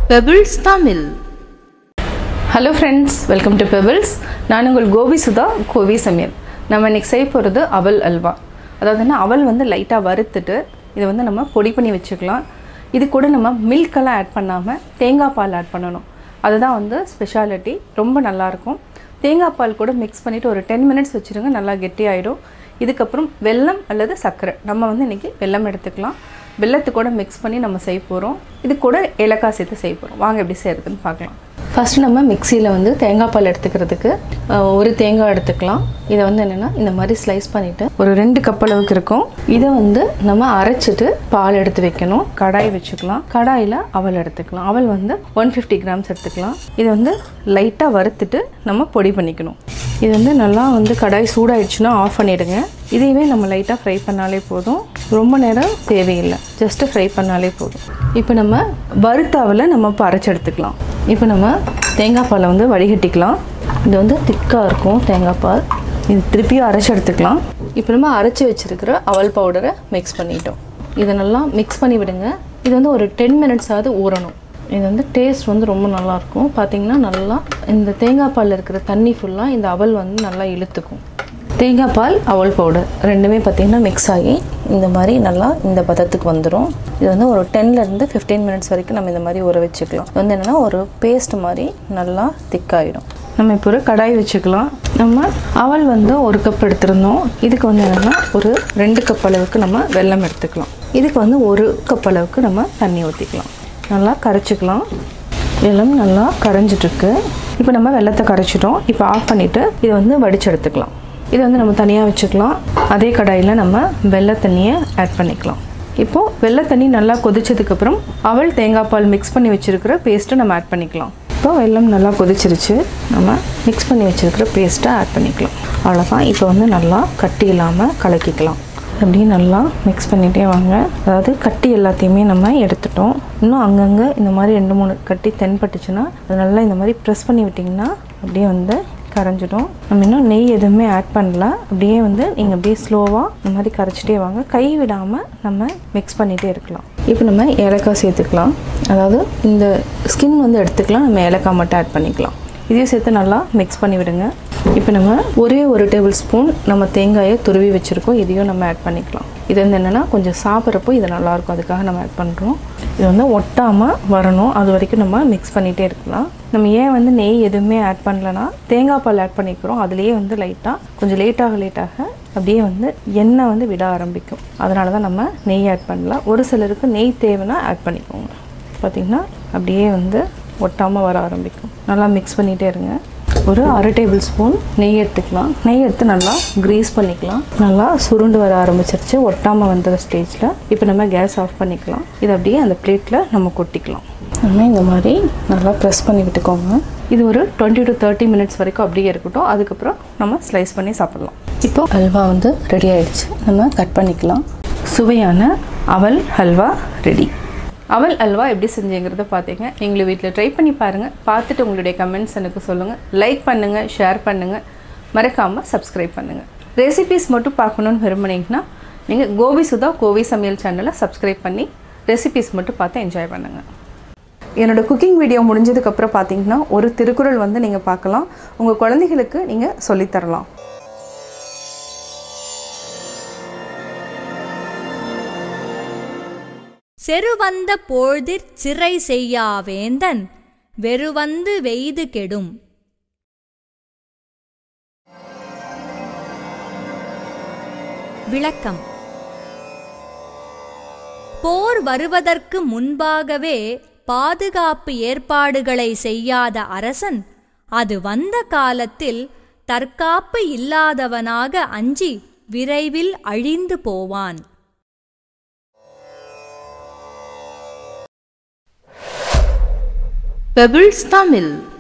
pebbles Tamil hello friends welcome to pebbles நான் உங்கள் கோபி சுதா கோவி சமையல் நம்ம இன்னைக்கு செய்ய போகிறது அவல் அல்வா அதாவதுன்னா அவல் வந்து லைட்டாக வறுத்துட்டு இதை வந்து நம்ம பொடி பண்ணி வச்சுக்கலாம் இது கூட நம்ம மில்கெல்லாம் ஆட் பண்ணாமல் தேங்காய் பால் ஆட் பண்ணணும் அதுதான் வந்து ஸ்பெஷாலிட்டி ரொம்ப நல்லாயிருக்கும் தேங்காய் பால் கூட மிக்ஸ் பண்ணிவிட்டு ஒரு டென் மினிட்ஸ் வச்சுருங்க நல்லா கெட்டியாயிடும் இதுக்கப்புறம் வெல்லம் அல்லது சர்க்கரை நம்ம வந்து இன்றைக்கி வெல்லம் எடுத்துக்கலாம் வெல்லத்து கூட மிக்ஸ் பண்ணி நம்ம செய்ய போகிறோம் இது கூட ஏலக்காய் சேர்த்து செய்ய போகிறோம் வாங்க எப்படி செய்கிறதுன்னு பார்க்கலாம் ஃபஸ்ட்டு நம்ம மிக்சியில் வந்து தேங்காய் பால் எடுத்துக்கிறதுக்கு அஹ், ஒரு தேங்காய் எடுத்துக்கலாம் இதை வந்து என்னென்னா இந்த மாதிரி ஸ்லைஸ் பண்ணிவிட்டு ஒரு ரெண்டு கப் அளவுக்கு இருக்கும் இதை வந்து நம்ம அரைச்சிட்டு பால் எடுத்து வைக்கணும் கடாய் வச்சுக்கலாம் கடாயில் அவல் எடுத்துக்கலாம் அவல் வந்து ஒன் ஃபிஃப்டி கிராம்ஸ் எடுத்துக்கலாம் இதை வந்து லைட்டாக வறுத்துட்டு நம்ம பொடி பண்ணிக்கணும் இது வந்து நல்லா வந்து கடாய் சூடாயிடுச்சுன்னா ஆஃப் பண்ணிவிடுங்க இதையவே நம்ம லைட்டாக ஃப்ரை பண்ணாலே போதும் ரொம்ப நேரம் தேவையில்லை ஜஸ்ட்டு ஃப்ரை பண்ணாலே போதும் இப்போ நம்ம வறுத்தாவில் நம்ம இப்போ அரைச்சி எடுத்துக்கலாம் இப்போ நம்ம தேங்காய் பாலை வந்து வடிகட்டிக்கலாம் இது வந்து திக்காக இருக்கும் தேங்காய் பால் இது திருப்பியும் அரைச்சி எடுத்துக்கலாம் இப்போ நம்ம அரைச்சி வச்சுருக்கிற அவல் பவுடரை மிக்ஸ் பண்ணிட்டோம் இதை நல்லா மிக்ஸ் பண்ணி விடுங்க இது வந்து ஒரு டென் மினிட்ஸாவது ஊறணும் இது வந்து டேஸ்ட் வந்து ரொம்ப நல்லாயிருக்கும் பார்த்தீங்கன்னா நல்லா இந்த தேங்காய் பாலில் இருக்கிற தண்ணி ஃபுல்லாக இந்த அவல் வந்து நல்லா இழுத்துக்கும் தேங்காய் பால் அவல் பவுடர் ரெண்டுமே பார்த்திங்கன்னா மிக்ஸ் ஆகி இந்த மாதிரி நல்லா இந்த பதத்துக்கு வந்துடும் இது வந்து ஒரு டென்லேருந்து ஃபிஃப்டீன் மினிட்ஸ் வரைக்கும் நம்ம இந்த மாதிரி ஊற வச்சுக்கலாம் இது வந்து என்னென்னா ஒரு பேஸ்ட் மாதிரி நல்லா திக்காயிடும் நம்ம இப்போ ஒரு கடாய் வச்சுக்கலாம் நம்ம அவல் வந்து ஒரு கப் எடுத்திருந்தோம் இதுக்கு வந்து என்னென்னா ஒரு ரெண்டு கப் அளவுக்கு நம்ம வெல்லம் எடுத்துக்கலாம் இதுக்கு வந்து ஒரு கப் அளவுக்கு நம்ம தண்ணி ஊற்றிக்கலாம் நல்லா கரைச்சிக்கலாம் வெல்லம் நல்லா கரைஞ்சிட்ருக்கு இப்போ நம்ம வெள்ளத்தை கரைச்சிட்டோம் இப்போ ஆஃப் பண்ணிவிட்டு இதை வந்து வடிச்சு எடுத்துக்கலாம் இதை வந்து நம்ம தனியாக வச்சுக்கலாம் அதே கடாயில் நம்ம வெள்ளை தண்ணியை ஆட் பண்ணிக்கலாம் இப்போது வெள்ளை தண்ணி நல்லா கொதிச்சதுக்கப்புறம் அவல் தேங்காய் பால் மிக்ஸ் பண்ணி வச்சுருக்கிற பேஸ்ட்டை நம்ம ஆட் பண்ணிக்கலாம் இப்போ வெல்லம் நல்லா கொதிச்சிருச்சு நம்ம மிக்ஸ் பண்ணி வச்சுருக்கிற பேஸ்ட்டை ஆட் பண்ணிக்கலாம் அவ்வளோதான் இப்போ வந்து நல்லா கட்டி இல்லாமல் கலக்கிக்கலாம் அப்படியே நல்லா மிக்ஸ் பண்ணிகிட்டே வாங்க அதாவது கட்டி எல்லாத்தையுமே நம்ம எடுத்துட்டோம் இன்னும் அங்கங்கே இந்த மாதிரி ரெண்டு மூணு கட்டி தென்பட்டுச்சுன்னா அது நல்லா இந்த மாதிரி ப்ரெஸ் பண்ணி விட்டிங்கன்னா அப்படியே வந்து கரைஞ்சிடும் நம்ம இன்னும் நெய் எதுவுமே ஆட் பண்ணல அப்படியே வந்து நீங்கள் அப்படியே ஸ்லோவாக இந்த மாதிரி கரைச்சிட்டே வாங்க கை விடாமல் நம்ம மிக்ஸ் பண்ணிகிட்டே இருக்கலாம் இப்போ நம்ம ஏலக்காய் சேர்த்துக்கலாம் அதாவது இந்த ஸ்கின் வந்து எடுத்துக்கலாம் நம்ம ஏலக்காய் மட்டும் ஆட் பண்ணிக்கலாம் இதையும் சேர்த்து நல்லா மிக்ஸ் பண்ணி விடுங்க இப்போ நம்ம ஒரே ஒரு டேபிள் ஸ்பூன் நம்ம தேங்காயை துருவி வச்சுருக்கோம் இதையும் நம்ம ஆட் பண்ணிக்கலாம் இது வந்து என்னென்னா கொஞ்சம் சாப்பிட்றப்போ இது நல்லாயிருக்கும் அதுக்காக நம்ம ஆட் பண்ணுறோம் இது வந்து ஒட்டாமல் வரணும் அது வரைக்கும் நம்ம மிக்ஸ் பண்ணிகிட்டே இருக்கலாம் நம்ம ஏன் வந்து நெய் எதுவுமே ஆட் பண்ணலன்னா தேங்காய் பால் ஆட் பண்ணிக்கிறோம் அதுலேயே வந்து லைட்டாக கொஞ்சம் லேட்டாக லேட்டாக அப்படியே வந்து எண்ணெய் வந்து விட ஆரம்பிக்கும் அதனால தான் நம்ம நெய் ஆட் பண்ணலாம் ஒரு சிலருக்கு நெய் தேவைன்னா ஆட் பண்ணிக்கோங்க பார்த்திங்கன்னா அப்படியே வந்து ஒட்டாமல் வர ஆரம்பிக்கும் நல்லா மிக்ஸ் பண்ணிகிட்டே இருங்க ஒரு அரை டேபிள் ஸ்பூன் நெய் எடுத்துக்கலாம் நெய் எடுத்து நல்லா க்ரீஸ் பண்ணிக்கலாம் நல்லா சுருண்டு வர ஆரம்பிச்சிருச்சு ஒட்டாமல் வந்த ஸ்டேஜில் இப்போ நம்ம கேஸ் ஆஃப் பண்ணிக்கலாம் இது அப்படியே அந்த பிளேட்டில் நம்ம கொட்டிக்கலாம் நம்ம இந்த மாதிரி நல்லா ப்ரெஸ் பண்ணி விட்டுக்கோங்க இது ஒரு டுவெண்ட்டி டு தேர்ட்டி மினிட்ஸ் வரைக்கும் அப்படியே இருக்கட்டும் அதுக்கப்புறம் நம்ம ஸ்லைஸ் பண்ணி சாப்பிட்லாம் இப்போ அல்வா வந்து ரெடி ஆயிடுச்சு நம்ம கட் பண்ணிக்கலாம் சுவையான அவல் ஹல்வா ரெடி அவல் அல்வா எப்படி செஞ்சீங்கிறத பார்த்தீங்க எங்களை வீட்டில் ட்ரை பண்ணி பாருங்கள் பார்த்துட்டு உங்களுடைய கமெண்ட்ஸ் எனக்கு சொல்லுங்கள் லைக் பண்ணுங்கள் ஷேர் பண்ணுங்கள் மறக்காமல் சப்ஸ்கிரைப் பண்ணுங்கள் ரெசிபீஸ் மட்டும் பார்க்கணுன்னு விரும்புனீங்கன்னா நீங்கள் கோபி சுதா கோவி சமையல் சேனலை சப்ஸ்கிரைப் பண்ணி ரெசிபீஸ் மட்டும் பார்த்து என்ஜாய் பண்ணுங்கள் என்னோட குக்கிங் வீடியோ முடிஞ்சதுக்கப்புறம் பார்த்தீங்கன்னா ஒரு திருக்குறள் வந்து நீங்கள் பார்க்கலாம் உங்கள் குழந்தைகளுக்கு நீங்கள் சொல்லித்தரலாம் செருவந்த போழ்திற் சிறை செய்யா வேந்தன் வெறுவந்து வெய்து கெடும் விளக்கம் போர் வருவதற்கு முன்பாகவே பாதுகாப்பு ஏற்பாடுகளை செய்யாத அரசன் அது வந்த காலத்தில் தற்காப்பு இல்லாதவனாக அஞ்சி விரைவில் அழிந்து போவான் பெபிள்ஸ் தமிழ்